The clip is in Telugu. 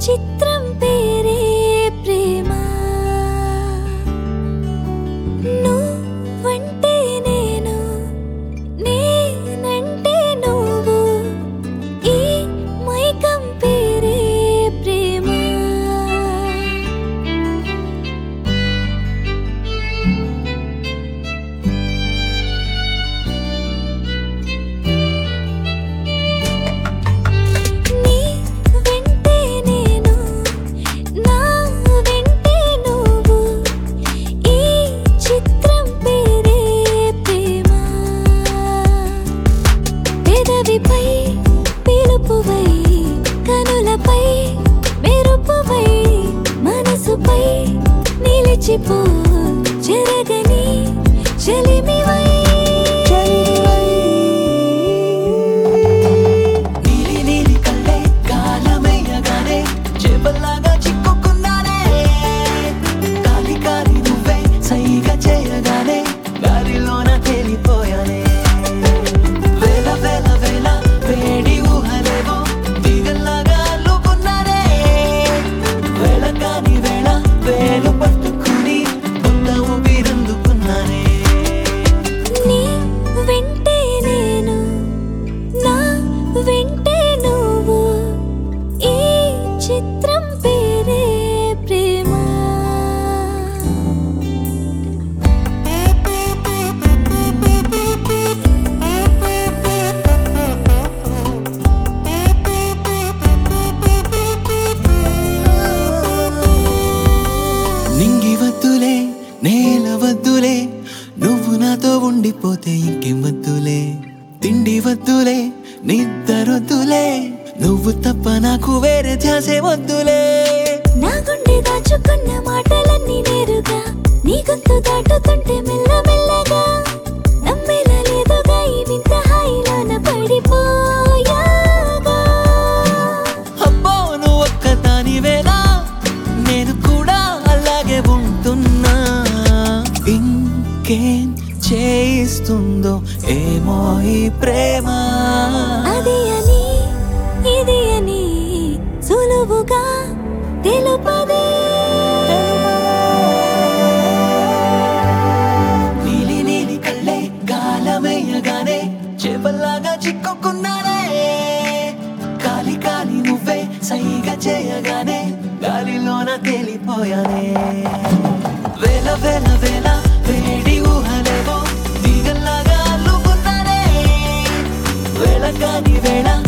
చిత్రం పేరే ప్రేమ నువ్వంటే నేను నేనంటే నువ్వు ఈ మైకం పేరే ప్రేమ నీ వెంటే నేను నా వెంటే నువ్వు ఈ చిత్రం పేరే ప్రేమ పెదవిపై పిలుపువై కనులపై మెరుపువై మనసుపై నిలిచిపో చెరగని చెలిమివై నీలి నీలి కళ్ళే కాలమయ్యగానే చేపల్లాగా చిక్కుకున్నానే కాలి కాలి నువ్వే సైగ చేయగానే గాలిలోన తేలిపోయానే వేల వేల వేల వేడి ఊహలేవో తీగల్లాగా అల్లుకున్నానే వేళ కాని వేళ వేలు పట్టుకుని కొత్త ఊపిరందుకున్నానే నీ వెంటే నేను నా వెంటే నువ్వు ఈ చిత్రం పేరే ప్రేమ నింగి వద్దులే నేల వద్దులే నువ్వు నాతో ఉండిపోతే ఇంకేం వద్దులే తిండి వద్దులే నిద్దరొద్దులే నువ్వు తప్ప నాకు వేరే ధ్యాసే వద్దులే నా గుండె దాచుకున్న మాటలన్నీ నేరుగా నీ గొంతు దాటుతుంటే మెల్లమెల్లగా నమ్మేలా లేదుగా ఈ వింత హాయిలోన పడిపోయాగా అబ్బో నువ్వు ఒక్కదానివేనా నేను కూడా అలాగే ఉంటున్నా ఇంకేం చేయిస్తుందో ఏమో ఈ ప్రేమ అది అని ఇది అని సులువుగా తెలుపదే నీలి నీలి కళ్ళే గాలమయ్యగానే చేపల్లాగా చిక్కుకున్నానే కాలి కాలి నువ్వే సైగ చేయగానే గాలిలోన తేలిపోయానే వేల వేల వేల వేడి ఊహలేవో తీగల్లాగా అల్లుకున్నానే వేళ కాని వేళ